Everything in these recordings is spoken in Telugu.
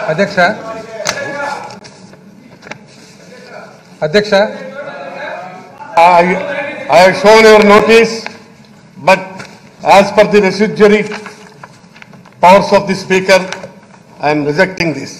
అధ్యక్ష అధ్యక్ష I, I have shown your notice, but as per the residuary powers of the speaker, I am rejecting this.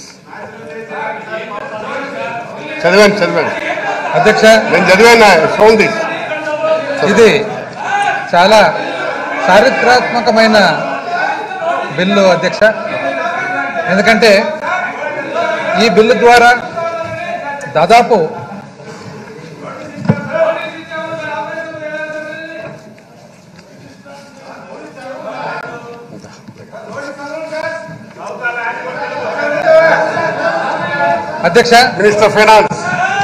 చదివాను చదివాను అధ్యక్ష నేను చదివాను I have shown this. ఇది చాలా చారిత్రాత్మకమైన బిల్లు అధ్యక్ష ఎందుకంటే ఈ బిల్లు ద్వారా దాదాపు అధ్యక్ష Minister of Finance,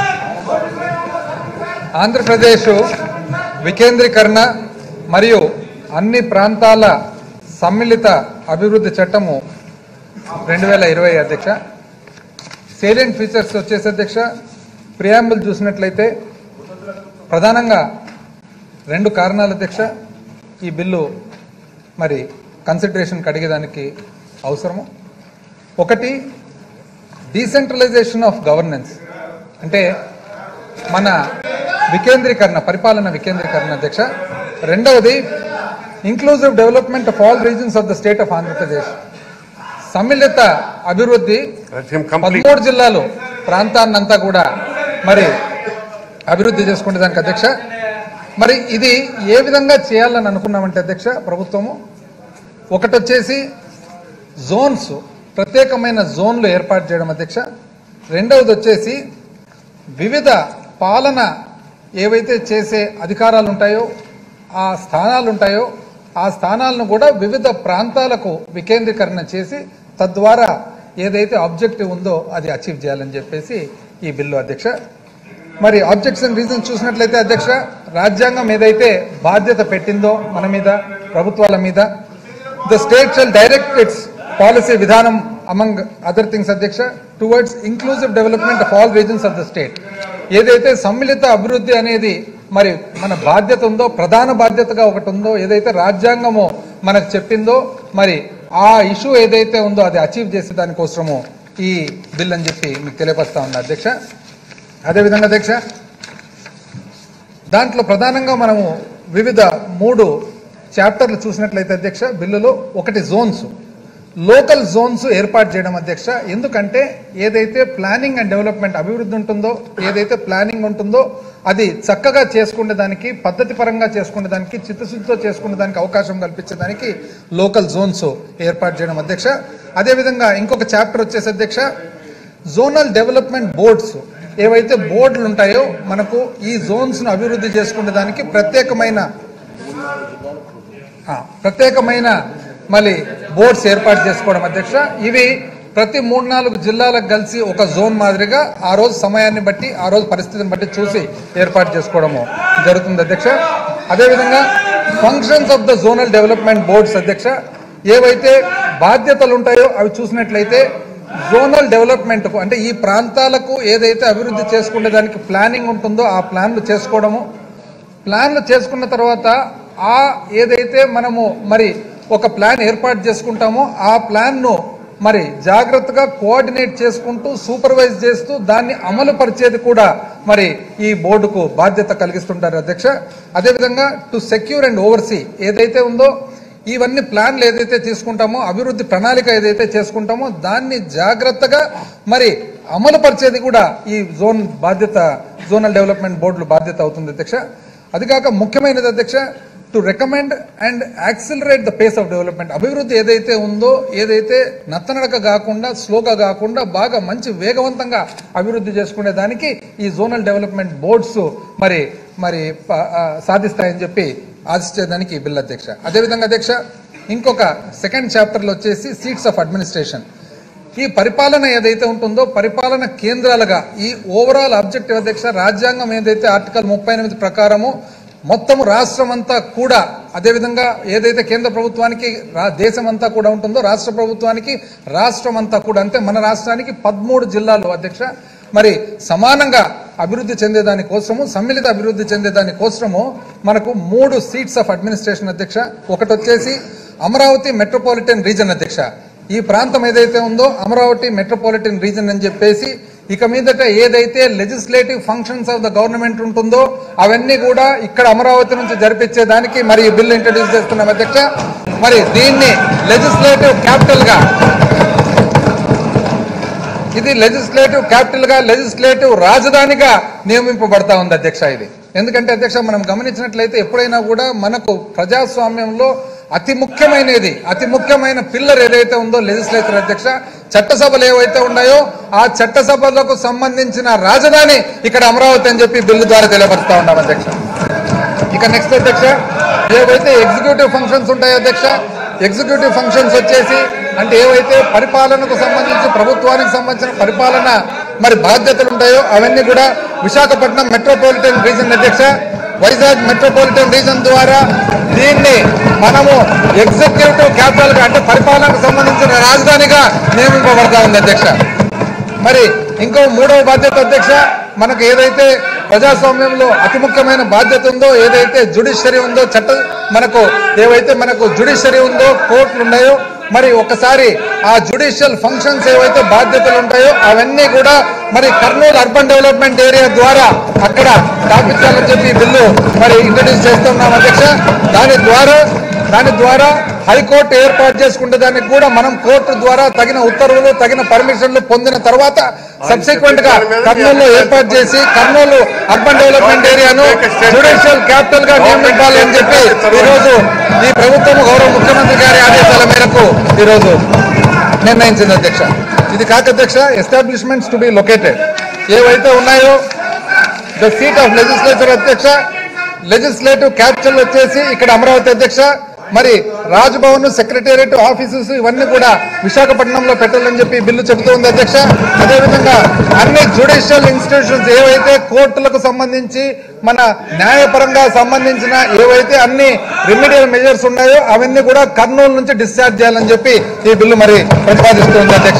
ఆంధ్రప్రదేశ్ వికేంద్రీకరణ మరియు అన్ని ప్రాంతాల సమ్మిళిత అభివృద్ధి చట్టము రెండు వేల ఇరవై అధ్యక్ష సేలియంట్ ఫీచర్స్ వచ్చేసి అధ్యక్ష ప్రియాంబుల్ చూసినట్లయితే ప్రధానంగా రెండు కారణాలు అధ్యక్ష ఈ బిల్లు మరి కన్సిడరేషన్కి అడిగేదానికి అవసరము ఒకటి డీసెంట్రలైజేషన్ ఆఫ్ గవర్నెన్స్ అంటే మన వికేంద్రీకరణ పరిపాలన వికేంద్రీకరణ అధ్యక్ష రెండవది inclusive development of all regions of the state of Andhra Pradesh సమ్మిళిత అభివృద్ధి let him complete. పదమూడు జిల్లాలు ప్రాంతాన్నంతా కూడా మరి అభివృద్ధి చేసుకునే దానికి అధ్యక్ష మరి ఇది ఏ విధంగా చేయాలని అనుకున్నామంటే అధ్యక్ష ప్రభుత్వము ఒకటి వచ్చేసి జోన్స్ ప్రత్యేకమైన జోన్లు ఏర్పాటు చేయడం అధ్యక్ష రెండవది వచ్చేసి వివిధ పాలన ఏవైతే చేసే అధికారాలు ఉంటాయో ఆ స్థానాలు ఉంటాయో ఆ స్థానాలను కూడా వివిధ ప్రాంతాలకు వికేంద్రీకరణ చేసి తద్వారా ఏదైతే ఆబ్జెక్టివ్ ఉందో అది అచీవ్ చేయాలని చెప్పేసి ఈ బిల్లు అధ్యక్ష మరి ఆబ్జెక్ట్స్ అండ్ రీజన్స్ చూసినట్లయితే అధ్యక్ష రాజ్యాంగం ఏదైతే బాధ్యత పెట్టిందో మన మీద ప్రభుత్వాల మీద the state shall direct its policy విధానం అమంగ్ అదర్ థింగ్స్ అధ్యక్ష towards inclusive development of all regions of the state ఏదైతే సమ్మిళిత అభివృద్ధి అనేది మరి మన బాధ్యత ఉందో ప్రధాన బాధ్యతగా ఒకటి ఉందో ఏదైతే రాజ్యాంగము మనకు చెప్పిందో మరి ఆ ఇష్యూ ఏదైతే ఉందో అది అచీవ్ చేసే దానికోసము ఈ బిల్ అని చెప్పి మీకు తెలియపరుస్తా ఉంది అధ్యక్ష అదేవిధంగా అధ్యక్ష దాంట్లో ప్రధానంగా మనము వివిధ మూడు చాప్టర్లు చూసినట్లయితే అధ్యక్ష బిల్లులో ఒకటి జోన్స్ లోకల్ జోన్స్ ఏర్పాటు చేయడం అధ్యక్ష ఎందుకంటే ఏదైతే ప్లానింగ్ అండ్ డెవలప్మెంట్ అభివృద్ధి ఉంటుందో ఏదైతే ప్లానింగ్ ఉంటుందో అది చక్కగా చేసుకునే దానికి పద్ధతి పరంగా చేసుకునే దానికి చిత్తశుద్ధితో చేసుకునే దానికి అవకాశం కల్పించేదానికి లోకల్ జోన్స్ ఏర్పాటు చేయడం అధ్యక్ష అదేవిధంగా ఇంకొక చాప్టర్ వచ్చేసి అధ్యక్ష జోనల్ డెవలప్మెంట్ బోర్డ్స్ ఏవైతే బోర్డులు ఉంటాయో మనకు ఈ జోన్స్ ను అభివృద్ధి చేసుకునే దానికి ప్రత్యేకమైన ఆ, ప్రత్యేకమైన మళ్ళీ బోర్డ్స్ ఏర్పాటు చేసుకోవడం అధ్యక్ష ఇవి ప్రతి మూడు నాలుగు జిల్లాలకు కలిసి ఒక జోన్ మాదిరిగా ఆ రోజు సమయాన్ని బట్టి ఆ రోజు పరిస్థితిని బట్టి చూసి ఏర్పాటు చేసుకోవడము జరుగుతుంది అధ్యక్ష అదేవిధంగా functions of the zonal development boards అధ్యక్ష ఏవైతే బాధ్యతలు ఉంటాయో అవి చూసినట్లయితే జోనల్ డెవలప్మెంట్ అంటే ఈ ప్రాంతాలకు ఏదైతే అభివృద్ధి చేసుకునే దానికి ప్లానింగ్ ఉంటుందో ఆ ప్లాన్లు చేసుకోవడము ప్లాన్లు చేసుకున్న తర్వాత ఆ ఏదైతే మనము మరి ఒక ప్లాన్ ఏర్పాటు చేసుకుంటామో ఆ ప్లాన్ను మరి జాగ్రత్తగా కోఆర్డినేట్ చేసుకుంటూ సూపర్వైజ్ చేస్తూ దాన్ని అమలు పరిచేది కూడా మరి ఈ బోర్డుకు బాధ్యత కలిగిస్తుంటారు అధ్యక్ష అదేవిధంగా టు సెక్యూర్ అండ్ ఓవర్సీ ఏదైతే ఉందో ఇవన్నీ ప్లాన్లు ఏదైతే తీసుకుంటామో అభివృద్ధి ప్రణాళిక ఏదైతే చేసుకుంటామో దాన్ని జాగ్రత్తగా మరి అమలు పరిచేది కూడా ఈ జోన్ బాధ్యత జోనల్ డెవలప్మెంట్ బోర్డులు బాధ్యత అవుతుంది అధ్యక్ష అది కాక ముఖ్యమైనది అధ్యక్ష to recommend and accelerate the pace of development అభివృద్ధి ఏదైతే ఉందో ఏదైతే నత్తనడక కాకుండా స్లోగా కాకుండా బాగా మంచి వేగవంతంగా అభివృద్ధి చేసుకునే దానికి ఈ జోనల్ డెవలప్మెంట్ బోర్డ్స్ మరి మరి ప- ఆ, సాధిస్తాయని చెప్పి ఆశించేదానికి ఈ బిల్ అధ్యక్ష అదేవిధంగా అధ్యక్ష ఇంకొక సెకండ్ చాప్టర్లో వచ్చేసి సీట్స్ ఆఫ్ అడ్మినిస్ట్రేషన్ ఈ పరిపాలన ఏదైతే ఉంటుందో పరిపాలన కేంద్రాలుగా ఈ ఓవరాల్ ఆబ్జెక్టివ్ అధ్యక్ష రాజ్యాంగం ఏదైతే ఆర్టికల్ ముప్పై ఎనిమిది ప్రకారము మొత్తం రాష్ట్రం అంతా కూడా అదేవిధంగా ఏదైతే కేంద్ర ప్రభుత్వానికి రా- దేశం అంతా కూడా ఉంటుందో రాష్ట్ర ప్రభుత్వానికి రాష్ట్రం అంతా కూడా అంటే మన రాష్ట్రానికి పదమూడు జిల్లాలు అధ్యక్ష మరి సమానంగా అభివృద్ధి చెందేదాని కోసము సమ్మిళిత అభివృద్ధి చెందేదాని కోసము మనకు మూడు సీట్స్ ఆఫ్ అడ్మినిస్ట్రేషన్ అధ్యక్ష ఒకటి వచ్చేసి అమరావతి మెట్రోపాలిటన్ రీజన్ అధ్యక్ష ఈ ప్రాంతం ఏదైతే ఉందో అమరావతి మెట్రోపాలిటన్ రీజన్ అని చెప్పేసి ఇక మీదట ఏదైతే legislative functions of the government ఉంటుందో అవన్నీ కూడా ఇక్కడ అమరావతి నుంచి జరిపించేదానికి మరి ఈ బిల్ ఇంట్రడ్యూస్ చేస్తున్నాం అధ్యక్ష మరి దీన్ని లెజిస్లేటివ్ క్యాపిటల్ గా ఇది లెజిస్లేటివ్ క్యాపిటల్ గా లెజిస్లేటివ్ రాజధానిగా నియమింపబడతా ఉంది అధ్యక్ష ఇది ఎందుకంటే అధ్యక్ష మనం గమనించినట్లయితే ఎప్పుడైనా కూడా మనకు ప్రజాస్వామ్యంలో అతి ముఖ్యమైనది అతి ముఖ్యమైన పిల్లర్ ఏదైతే ఉందో లెజిస్లేచర్ అధ్యక్ష చట్టసభలు ఏవైతే ఉన్నాయో ఆ చట్టసభలకు సంబంధించిన రాజధాని ఇక్కడ అమరావతి అని చెప్పి బిల్లు ద్వారా తెలియపరుస్తా ఉన్నాం అధ్యక్ష ఇక నెక్స్ట్ అధ్యక్ష ఏవైతే ఎగ్జిక్యూటివ్ ఫంక్షన్స్ ఉంటాయో అధ్యక్ష ఎగ్జిక్యూటివ్ ఫంక్షన్స్ వచ్చేసి అంటే ఏవైతే పరిపాలనకు సంబంధించి ప్రభుత్వానికి సంబంధించిన పరిపాలన మరి బాధ్యతలు ఉంటాయో అవన్నీ కూడా విశాఖపట్నం మెట్రోపాలిటన్ రీజన్ అధ్యక్ష వైజాగ్ మెట్రోపాలిటన్ రీజన్ ద్వారా దీన్ని మనము ఎగ్జిక్యూటివ్ క్యాపిటల్ గా అంటే పరిపాలనకు సంబంధించిన రాజధానిగా నియమింపబడతా ఉంది అధ్యక్ష మరి ఇంకో మూడవ బాధ్యత అధ్యక్ష మనకు ఏదైతే ప్రజాస్వామ్యంలో అతి ముఖ్యమైన బాధ్యత ఉందో ఏదైతే జుడిషియరీ ఉందో చట్ట మనకు ఏవైతే మనకు జుడిషియరీ ఉందో కోర్టులు ఉన్నాయో మరి ఒకసారి ఆ జుడిషియల్ ఫంక్షన్స్ ఏవైతే బాధ్యతలు ఉంటాయో అవన్నీ కూడా మరి కర్నూలు అర్బన్ డెవలప్మెంట్ ఏరియా ద్వారా అక్కడ స్థాపించాలని చెప్పి ఈ బిల్లు మరి ఇంట్రడ్యూస్ చేస్తున్నాం అధ్యక్ష దాని ద్వారా దాని ద్వారా హైకోర్టు ఏర్పాటు చేసుకుంటే దానికి కూడా మనం కోర్టు ద్వారా తగిన ఉత్తర్వులు తగిన పర్మిషన్లు పొందిన తర్వాత సబ్సిక్వెంట్ గా కర్నూలు ఏర్పాటు చేసి కర్నూలు అర్బన్ డెవలప్మెంట్ ఏరియాను జుడిషియల్ క్యాపిటల్ గా నియమించాలి అని చెప్పి ఈ రోజు ఈ ప్రభుత్వం గౌరవ ముఖ్యమంత్రి గారి ఆదేశాల మేరకు ఈ రోజు నిర్ణయించింది అధ్యక్ష ఇది కాక అధ్యక్ష ఎస్టాబ్లిష్మెంట్స్ టు బి లొకేటెడ్ ఏవైతే ఉన్నాయో ద సీట్ ఆఫ్ లెజిస్లేచర్ అధ్యక్ష లెజిస్లేటివ్ క్యాపిటల్ వచ్చేసి ఇక్కడ అమరావతి అధ్యక్ష మరి రాజ్భవన్ సెక్రటేరియట్ ఆఫీసెస్ ఇవన్నీ కూడా విశాఖపట్నంలో పెట్టాలని చెప్పి బిల్లు చెబుతోంది అధ్యక్ష అదేవిధంగా అన్ని జ్యుడిషియల్ ఇన్స్టిట్యూషన్స్ ఏవైతే కోర్టులకు సంబంధించి మన న్యాయపరంగా సంబంధించిన ఏవైతే అన్ని రెమిడియల్ మెజర్స్ ఉన్నాయో అవన్నీ కూడా కర్నూలు నుంచి డిశ్చార్జ్ చేయాలని చెప్పి ఈ బిల్లు మరి ప్రతిపాదిస్తుంది అధ్యక్ష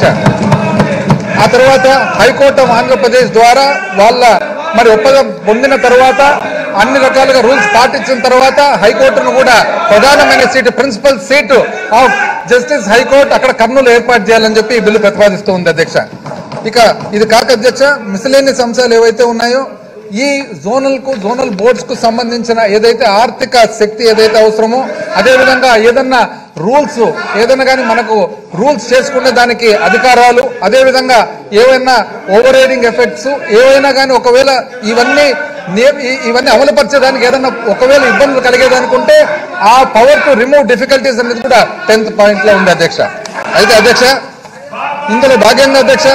ఆ తర్వాత హైకోర్టు ఆఫ్ ఆంధ్రప్రదేశ్ ద్వారా వాళ్ళ మరి ఒప్పందం పొందిన తర్వాత అన్ని రకాలుగా రూల్స్ పాటించిన తర్వాత హైకోర్టును కూడా ప్రధానమైన seat principal seat of justice high court అక్కడ కర్నూలు ఏర్పాటు చేయాలని చెప్పి ఈ బిల్లు ప్రతిపాదిస్తూ ఉంది అధ్యక్ష ఇక ఇది కాక అధ్యక్ష మిసిలేనియస్ అంశాలు ఏవైతే ఉన్నాయో ఈ జోనల్ కు జోనల్ బోర్డ్స్ కు సంబంధించిన ఏదైతే ఆర్థిక శక్తి ఏదైతే అవసరమో అదేవిధంగా ఏదన్నా రూల్స్ ఏదైనా కానీ మనకు రూల్స్ చేసుకునే దానికి అధికారాలు అదేవిధంగా ఏవైనా ఓవర్ రైడింగ్ ఎఫెక్ట్స్ ఏవైనా కానీ ఒకవేళ ఇవన్నీ నియ- ఈ- ఇవన్నీ అమలుపరిచేదానికి ఏదైనా ఒకవేళ ఇబ్బందులు కలిగేదనుకుంటే ఆ పవర్ టు రిమూవ్ డిఫికల్టీస్ అనేది కూడా టెన్త్ పాయింట్ లో ఉంది అధ్యక్ష అయితే అధ్యక్ష ఇందులో భాగంగా అధ్యక్ష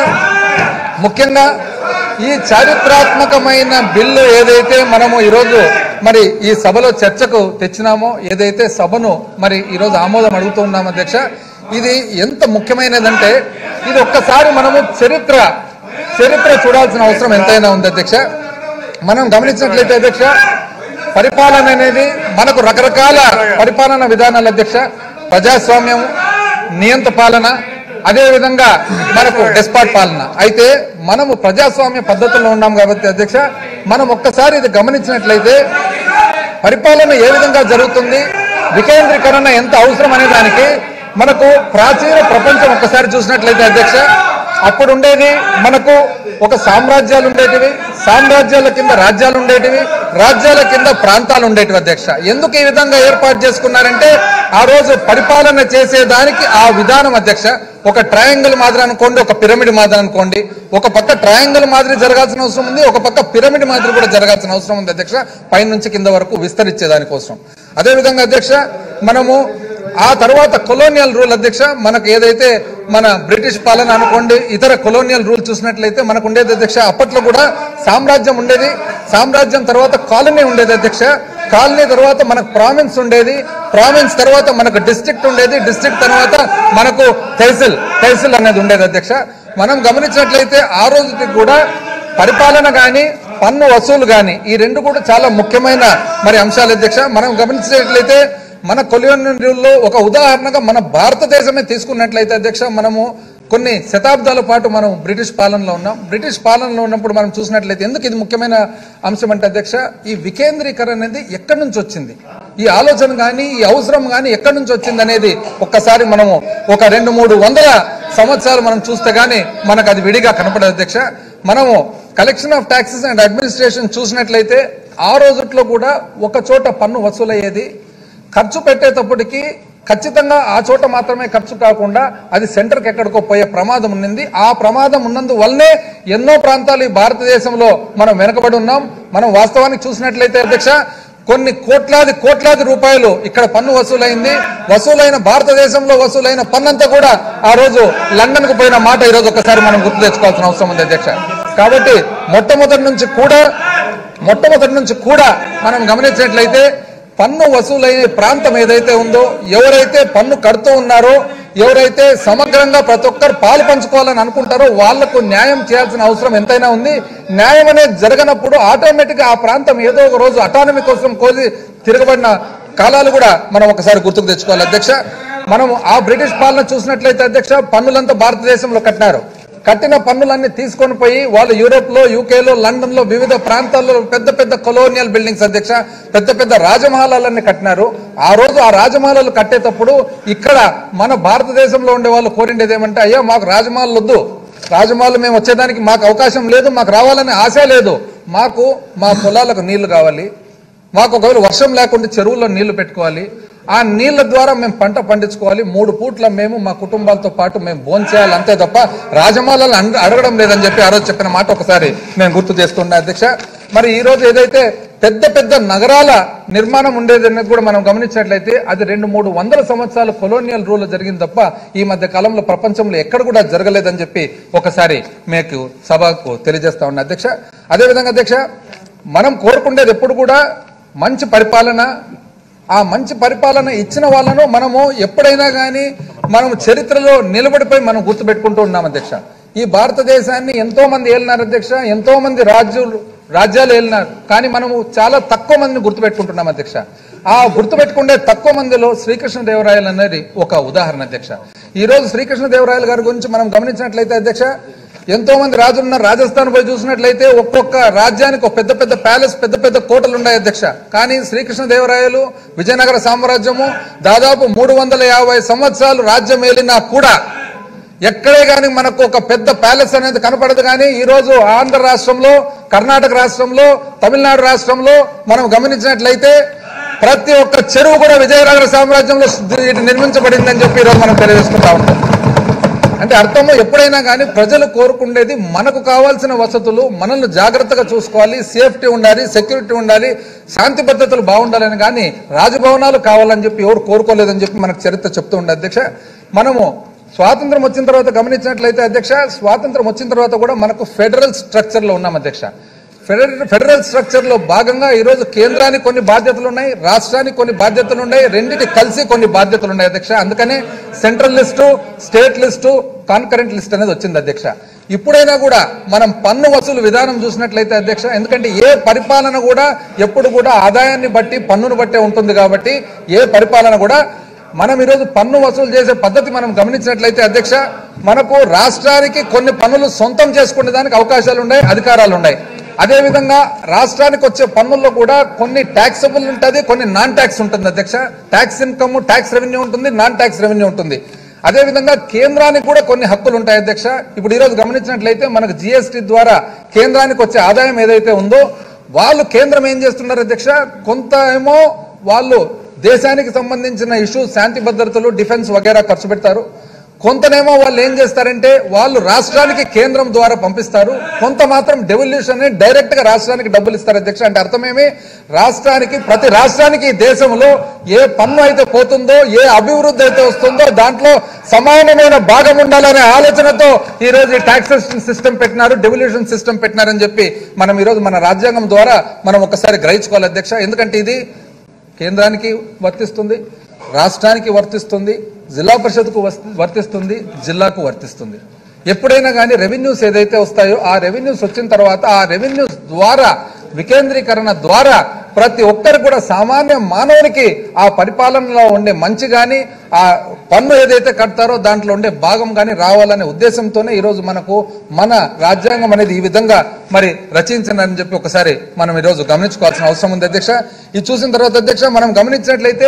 ముఖ్యంగా ఈ చారిత్రాత్మకమైన బిల్లు ఏదైతే మనము ఈరోజు మరి ఈ సభలో చర్చకు తెచ్చినామో ఏదైతే సభను మరి ఈరోజు ఆమోదం అడుగుతున్నాం అధ్యక్ష ఇది ఎంత ముఖ్యమైనదంటే ఇది ఒక్కసారి మనము చరిత్ర చరిత్ర చూడాల్సిన అవసరం ఎంతైనా ఉంది అధ్యక్ష మనం గమనించినట్లయితే అధ్యక్ష పరిపాలన అనేది మనకు రకరకాల పరిపాలన విధానాలు అధ్యక్ష ప్రజాస్వామ్యం నియంత పాలన అదే విధంగా మనకు డెస్పాట్ పాలన అయితే మనము ప్రజాస్వామ్య పద్ధతుల్లో ఉన్నాం కాబట్టి అధ్యక్ష మనం ఒక్కసారి ఇది గమనించినట్లయితే పరిపాలన ఏ విధంగా జరుగుతుంది వికేంద్రీకరణ ఎంత అవసరం అనే దానికి మనకు ప్రాచీన ప్రపంచం ఒక్కసారి చూసినట్లయితే అధ్యక్ష అప్పుడు ఉండేది మనకు ఒక సామ్రాజ్యాలు ఉండేటివి సామ్రాజ్యాల కింద రాజ్యాలు ఉండేటివి రాజ్యాల కింద ప్రాంతాలు ఉండేటివి అధ్యక్ష ఎందుకు ఈ విధంగా ఏర్పాటు చేసుకున్నారంటే ఆ రోజు పరిపాలన చేసేదానికి ఆ విధానం అధ్యక్ష ఒక ట్రయాంగిల్ మాదిరి అనుకోండి ఒక పిరమిడ్ మాదిరి అనుకోండి ఒక పక్క ట్రయాంగిల్ మాదిరి జరగాల్సిన అవసరం ఉంది ఒక పక్క పిరమిడ్ మాదిరి కూడా జరగాల్సిన అవసరం ఉంది అధ్యక్ష పై నుంచి కింద వరకు విస్తరించే దానికోసం అదేవిధంగా అధ్యక్ష మనము ఆ తర్వాత కొలోనియల్ రూల్ అధ్యక్ష మనకు ఏదైతే మన బ్రిటిష్ పాలన అనుకోండి ఇతర కొలోనియల్ రూల్ చూసినట్లయితే మనకు ఉండేది అధ్యక్ష అప్పట్లో కూడా సామ్రాజ్యం ఉండేది సామ్రాజ్యం తర్వాత కాలనీ ఉండేది అధ్యక్ష కాలనీ తర్వాత మనకు ప్రావిన్స్ ఉండేది ప్రావిన్స్ తర్వాత మనకు డిస్ట్రిక్ట్ ఉండేది డిస్ట్రిక్ట్ తర్వాత మనకు తహసీల్ తహసీల్ అనేది ఉండేది అధ్యక్ష మనం గమనించినట్లయితే ఆ రోజుకి కూడా పరిపాలన గాని పన్ను వసూలు గాని ఈ రెండు కూడా చాలా ముఖ్యమైన మరి అంశాలు అధ్యక్ష మనం గమనించినట్లయితే మన కొలియన్లో ఒక ఉదాహరణగా మన భారతదేశమే తీసుకున్నట్లయితే అధ్యక్ష మనము కొన్ని శతాబ్దాల పాటు మనం బ్రిటిష్ పాలనలో ఉన్నాం బ్రిటిష్ పాలనలో ఉన్నప్పుడు మనం చూసినట్లయితే ఎందుకు ఇది ముఖ్యమైన అంశం అంటే అధ్యక్ష ఈ వికేంద్రీకరణ అనేది ఎక్కడి నుంచి వచ్చింది ఈ ఆలోచన కానీ ఈ అవసరం కానీ ఎక్కడి నుంచి వచ్చింది అనేది ఒక్కసారి మనము ఒక రెండు మూడు వందల సంవత్సరాలు మనం చూస్తే గానీ మనకు అది విడిగా కనపడదు అధ్యక్ష మనము collection of taxes and administration చూసినట్లయితే ఆ రోజుట్లో కూడా ఒక చోట పన్ను వసూలయ్యేది ఖర్చు పెట్టేటప్పటికి ఖచ్చితంగా ఆ చోట మాత్రమే ఖర్చు కాకుండా అది సెంటర్కి ఎక్కడికో పోయే ప్రమాదం ఉన్నింది ఆ ప్రమాదం ఉన్నందువల్లనే ఎన్నో ప్రాంతాలు ఈ భారతదేశంలో మనం వెనకబడి ఉన్నాం మనం వాస్తవానికి చూసినట్లయితే అధ్యక్ష కొన్ని కోట్లాది కోట్లాది రూపాయలు ఇక్కడ పన్ను వసూలైంది వసూలైన భారతదేశంలో వసూలైన పన్నంతా కూడా ఆ రోజు లండన్ కు పోయిన మాట ఈ రోజు ఒకసారి మనం గుర్తు తెచ్చుకోవాల్సిన అవసరం ఉంది అధ్యక్ష కాబట్టి మొట్టమొదటి నుంచి కూడా మొట్టమొదటి నుంచి కూడా మనం గమనించినట్లయితే పన్ను వసూలైన ప్రాంతం ఏదైతే ఉందో ఎవరైతే పన్ను కడుతూ ఉన్నారో ఎవరైతే సమగ్రంగా ప్రతి ఒక్కరు పాలు పంచుకోవాలని అనుకుంటారో వాళ్లకు న్యాయం చేయాల్సిన అవసరం ఎంతైనా ఉంది న్యాయం అనేది జరగనప్పుడు ఆటోమేటిక్ గా ఆ ప్రాంతం ఏదో ఒక రోజు అటానమీ కోసం కోసి తిరగబడిన కాలాలు కూడా మనం ఒకసారి గుర్తుకు తెచ్చుకోవాలి అధ్యక్ష మనం ఆ బ్రిటిష్ పాలన చూసినట్లయితే అధ్యక్ష పన్నులంతా భారతదేశంలో కట్టినారు కట్టిన పన్నులన్నీ తీసుకొని పోయి వాళ్ళు యూరోప్ లో యూకేలో లండన్ లో వివిధ ప్రాంతాల్లో పెద్ద పెద్ద కొలోనియల్ బిల్డింగ్స్ అధ్యక్ష పెద్ద పెద్ద రాజమహలాలన్నీ కట్టినారు ఆ రోజు ఆ రాజమహలాలు కట్టేటప్పుడు ఇక్కడ మన భారతదేశంలో ఉండే వాళ్ళు కోరిండేది ఏమంటే అయ్యా మాకు రాజమహల్ వద్దు రాజమహల్ మేము వచ్చేదానికి మాకు అవకాశం లేదు మాకు రావాలనే ఆశ లేదు మాకు మా పొలాలకు నీళ్లు కావాలి మాకు ఒకవేళ వర్షం లేకుండా చెరువుల్లో నీళ్లు పెట్టుకోవాలి ఆ నీళ్ల ద్వారా మేము పంట పండించుకోవాలి మూడు పూట్ల మేము మా కుటుంబాలతో పాటు మేము భోంచేయాలి అంతే తప్ప రాజమాలను అన్- అడగడం లేదని చెప్పి ఆ రోజు చెప్పిన మాట ఒకసారి నేను గుర్తు చేస్తున్నా అధ్యక్ష మరి ఈ రోజు ఏదైతే పెద్ద పెద్ద నగరాల నిర్మాణం ఉండేది అనేది కూడా మనం గమనించినట్లయితే అది రెండు మూడు వందల సంవత్సరాలు కొలోనియల్ రూల్ జరిగింది తప్ప ఈ మధ్య కాలంలో ప్రపంచంలో ఎక్కడ కూడా జరగలేదని చెప్పి ఒకసారి మీకు సభకు తెలియజేస్తా ఉన్నా అధ్యక్ష అదేవిధంగా అధ్యక్ష మనం కోరుకుండేది ఎప్పుడు కూడా మంచి పరిపాలన ఆ మంచి పరిపాలన ఇచ్చిన వాళ్ళను మనము ఎప్పుడైనా కానీ మనం చరిత్రలో నిలబడిపోయి మనం గుర్తుపెట్టుకుంటూ ఉన్నాం అధ్యక్ష ఈ భారతదేశాన్ని ఎంతో మంది ఏలినారు అధ్యక్ష ఎంతో మంది రాజ్యాలు రాజ్యాలు ఏలినారు కానీ మనము చాలా తక్కువ మందిని గుర్తుపెట్టుకుంటున్నాం అధ్యక్ష ఆ గుర్తుపెట్టుకునే తక్కువ మందిలో శ్రీకృష్ణదేవరాయలు అనేది ఒక ఉదాహరణ అధ్యక్ష ఈ రోజు శ్రీకృష్ణదేవరాయలు గారి గురించి మనం గమనించినట్లయితే అధ్యక్ష ఎంతో మంది రాజులు ఉన్నారు రాజస్థాన్ పోయి చూసినట్లయితే ఒక్కొక్క రాజ్యానికి ఒక పెద్ద పెద్ద ప్యాలెస్ పెద్ద పెద్ద కోటలు ఉన్నాయి అధ్యక్ష కానీ శ్రీకృష్ణదేవరాయలు విజయనగర సామ్రాజ్యము దాదాపు మూడు వందల యాభై సంవత్సరాలు రాజ్యం ఏలినా కూడా ఎక్కడే కానీ మనకు ఒక పెద్ద ప్యాలెస్ అనేది కనపడదు కానీ ఈ రోజు ఆంధ్ర రాష్ట్రంలో కర్ణాటక రాష్ట్రంలో తమిళనాడు రాష్ట్రంలో మనం గమనించినట్లయితే ప్రతి ఒక్క చెరువు కూడా విజయనగర సామ్రాజ్యంలో నిర్మించబడిందని చెప్పి ఈరోజు మనం తెలియజేసుకుంటా ఉన్నాం అంటే అర్థము ఎప్పుడైనా కానీ ప్రజలు కోరుకుండేది మనకు కావాల్సిన వసతులు మనల్ని జాగ్రత్తగా చూసుకోవాలి సేఫ్టీ ఉండాలి సెక్యూరిటీ ఉండాలి శాంతి భద్రతలు బాగుండాలని కానీ రాజభవనాలు కావాలని చెప్పి ఎవరు కోరుకోలేదని చెప్పి మనకు చరిత్ర చెప్తూ ఉండే అధ్యక్ష మనము స్వాతంత్రం వచ్చిన తర్వాత గమనించినట్లయితే అధ్యక్ష స్వాతంత్రం వచ్చిన తర్వాత కూడా మనకు ఫెడరల్ స్ట్రక్చర్ లో ఉన్నాం అధ్యక్ష ఫెడరల్ ఫెడరల్ స్ట్రక్చర్ లో భాగంగా ఈ రోజు కేంద్రానికి కొన్ని బాధ్యతలు ఉన్నాయి రాష్ట్రానికి కొన్ని బాధ్యతలు ఉన్నాయి రెండింటి కలిసి కొన్ని బాధ్యతలు ఉన్నాయి అధ్యక్ష అందుకనే central list state list concurrent list అనేది వచ్చింది అధ్యక్ష ఇప్పుడైనా కూడా మనం పన్ను వసూలు విధానం చూసినట్లయితే అధ్యక్ష ఎందుకంటే ఏ పరిపాలన కూడా ఎప్పుడు కూడా ఆదాయాన్ని బట్టి పన్నును బట్టే ఉంటుంది కాబట్టి ఏ పరిపాలన కూడా మనం ఈరోజు పన్ను వసూలు చేసే పద్ధతి మనం గమనించినట్లయితే అధ్యక్ష మనకు రాష్ట్రానికి కొన్ని పన్నులు సొంతం చేసుకునే దానికి అవకాశాలు ఉన్నాయి అధికారాలు ఉన్నాయి అదే విధంగా రాష్ట్రానికి వచ్చే పన్నుల్లో కూడా కొన్ని ట్యాక్సబుల్ ఉంటుంది కొన్ని నాన్ ట్యాక్స్ ఉంటుంది అధ్యక్ష ట్యాక్స్ ఇన్కమ్ ట్యాక్స్ రెవెన్యూ ఉంటుంది నాన్ ట్యాక్స్ రెవెన్యూ ఉంటుంది అదే విధంగా కేంద్రానికి కూడా కొన్ని హక్కులు ఉంటాయి అధ్యక్ష ఇప్పుడు ఈ రోజు గమనించినట్లయితే మనకు జిఎస్టి ద్వారా కేంద్రానికి వచ్చే ఆదాయం ఏదైతే ఉందో వాళ్ళు కేంద్రం ఏం చేస్తున్నారు అధ్యక్ష కొంత ఏమో వాళ్ళు దేశానికి సంబంధించిన ఇష్యూస్ శాంతి భద్రతలు డిఫెన్స్ వగేరా ఖర్చు పెడతారు కొంతనేమో వాళ్ళు ఏం చేస్తారంటే వాళ్ళు రాష్ట్రానికి కేంద్రం ద్వారా పంపిస్తారు కొంత మాత్రం డెవల్యూషన్ డైరెక్ట్ గా రాష్ట్రానికి డబ్బులు ఇస్తారు అధ్యక్ష అంటే అర్థమేమి రాష్ట్రానికి ప్రతి రాష్ట్రానికి ఈ దేశంలో ఏ పన్ను అయితే పోతుందో ఏ అభివృద్ధి అయితే వస్తుందో దాంట్లో సమానమైన భాగం ఉండాలనే ఆలోచనతో ఈ రోజు ఈ టాక్సేషన్ సిస్టమ్ పెట్టినారు డెవల్యూషన్ సిస్టమ్ పెట్టినారని చెప్పి మనం ఈ రోజు మన రాజ్యాంగం ద్వారా మనం ఒకసారి గ్రహించుకోవాలి అధ్యక్ష ఎందుకంటే ఇది కేంద్రానికి వర్తిస్తుంది రాష్ట్రానికి వర్తిస్తుంది జిల్లా పరిషత్కు వస్- వర్తిస్తుంది జిల్లాకు వర్తిస్తుంది ఎప్పుడైనా కానీ రెవెన్యూస్ ఏదైతే వస్తాయో ఆ రెవెన్యూస్ వచ్చిన తర్వాత ఆ రెవెన్యూస్ ద్వారా వికేంద్రీకరణ ద్వారా ప్రతి ఒక్కరు కూడా సామాన్య మానవునికి ఆ పరిపాలనలో ఉండే మంచి గాని ఆ పన్ను ఏదైతే కడతారో దాంట్లో ఉండే భాగం గాని రావాలనే ఉద్దేశంతోనే ఈరోజు మనకు మన రాజ్యాంగం అనేది ఈ విధంగా మరి రచించిందని చెప్పి ఒకసారి మనం ఈరోజు గమనించుకోవాల్సిన అవసరం ఉంది అధ్యక్ష ఇది చూసిన తర్వాత అధ్యక్ష మనం గమనించినట్లయితే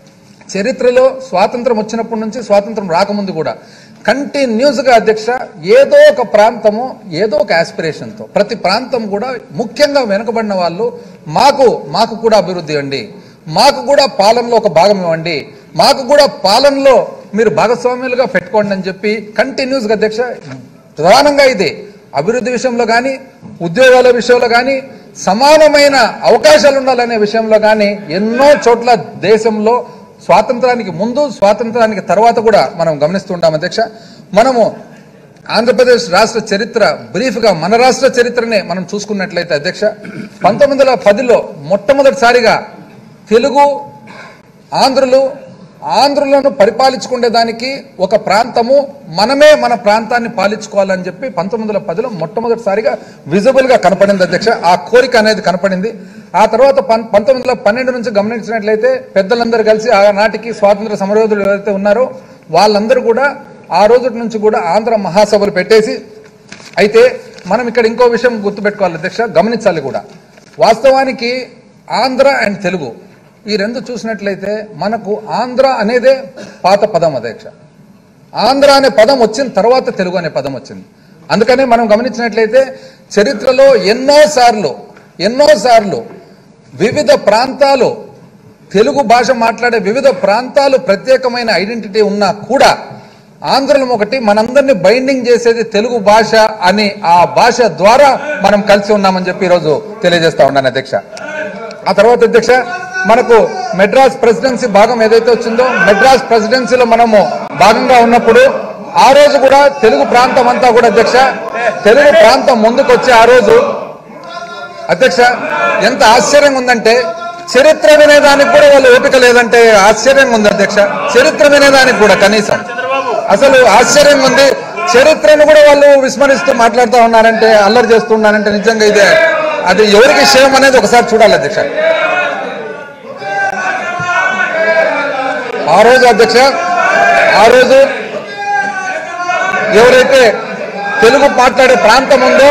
చరిత్రలో స్వాతంత్రం వచ్చినప్పటి నుంచి స్వాతంత్రం రాకముందు కూడా కంటిన్యూస్ గా అధ్యక్ష ఏదో ఒక ప్రాంతము ఏదో ఒక aspiration తో ప్రతి ప్రాంతం కూడా ముఖ్యంగా వెనుకబడిన వాళ్ళు మాకు మాకు కూడా అభివృద్ధి ఇవ్వండి మాకు కూడా పాలనలో ఒక భాగం ఇవ్వండి మాకు కూడా పాలనలో మీరు భాగస్వామ్యులుగా పెట్టుకోండి అని చెప్పి కంటిన్యూస్ గా అధ్యక్ష ప్రధానంగా ఇదే అభివృద్ధి విషయంలో కానీ ఉద్యోగాల విషయంలో కానీ సమానమైన అవకాశాలు ఉండాలనే విషయంలో కానీ ఎన్నో చోట్ల దేశంలో స్వాతంత్రానికి ముందు స్వాతంత్రానికి తర్వాత కూడా మనం గమనిస్తుంటాం అధ్యక్ష మనము ఆంధ్రప్రదేశ్ రాష్ట్ర చరిత్ర బ్రీఫ్ గా మన రాష్ట్ర చరిత్రనే మనం చూసుకున్నట్లయితే అధ్యక్ష పంతొమ్మిది వందల పదిలో మొట్టమొదటిసారిగా తెలుగు ఆంధ్రులు ఆంధ్రులను పరిపాలించుకునేదానికి ఒక ప్రాంతము మనమే మన ప్రాంతాన్ని పాలించుకోవాలని చెప్పి పంతొమ్మిది వందల పదిలో మొట్టమొదటిసారిగా విజిబుల్ గా కనపడింది అధ్యక్ష ఆ కోరిక అనేది కనపడింది ఆ తర్వాత పం- పంతొమ్మిది వందల పన్నెండు నుంచి గమనించినట్లయితే పెద్దలందరూ కలిసి ఆనాటికి స్వాతంత్ర సమరయోధులు ఎవరైతే ఉన్నారో వాళ్ళందరూ కూడా ఆ రోజు నుంచి కూడా ఆంధ్ర మహాసభలు పెట్టేసి అయితే మనం ఇక్కడ ఇంకో విషయం గుర్తుపెట్టుకోవాలి అధ్యక్ష గమనించాలి కూడా వాస్తవానికి ఆంధ్ర అండ్ తెలుగు ఈ రెండు చూసినట్లయితే మనకు ఆంధ్ర అనేదే పాత పదం అధ్యక్ష ఆంధ్ర అనే పదం వచ్చిన తర్వాత తెలుగు అనే పదం వచ్చింది అందుకనే మనం గమనించినట్లయితే చరిత్రలో ఎన్నో సార్లు ఎన్నో సార్లు వివిధ ప్రాంతాలు తెలుగు భాష మాట్లాడే వివిధ ప్రాంతాలు ప్రత్యేకమైన ఐడెంటిటీ ఉన్నా కూడా ఆంధ్రులం ఒకటి మనందరినీ బైండింగ్ చేసేది తెలుగు భాష అని ఆ భాష ద్వారా మనం కలిసి ఉన్నామని చెప్పి ఈరోజు తెలియజేస్తా ఉన్నాను అధ్యక్ష ఆ తర్వాత అధ్యక్ష మనకు మెడ్రాస్ ప్రెసిడెన్సీ భాగం ఏదైతే వచ్చిందో మెడ్రాస్ ప్రెసిడెన్సీలో మనము భాగంగా ఉన్నప్పుడు ఆ రోజు కూడా తెలుగు ప్రాంతం అంతా కూడా అధ్యక్ష తెలుగు ప్రాంతం ముందుకు వచ్చి ఆ రోజు అధ్యక్ష ఎంత ఆశ్చర్యంగా ఉందంటే చరిత్ర వినేదానికి కూడా వాళ్ళు ఓపిక లేదంటే ఆశ్చర్యంగా ఉంది అధ్యక్ష చరిత్ర వినేదానికి కూడా కనీసం అసలు ఆశ్చర్యంగా ఉంది చరిత్రను కూడా వాళ్ళు విస్మరిస్తూ మాట్లాడుతూ ఉన్నారంటే అల్లరి చేస్తూ ఉన్నారంటే నిజంగా ఇదే అది ఎవరికి క్షేమం అనేది ఒకసారి చూడాలి అధ్యక్ష ఆ రోజు అధ్యక్ష ఆ రోజు ఎవరైతే తెలుగు మాట్లాడే ప్రాంతం ఉందో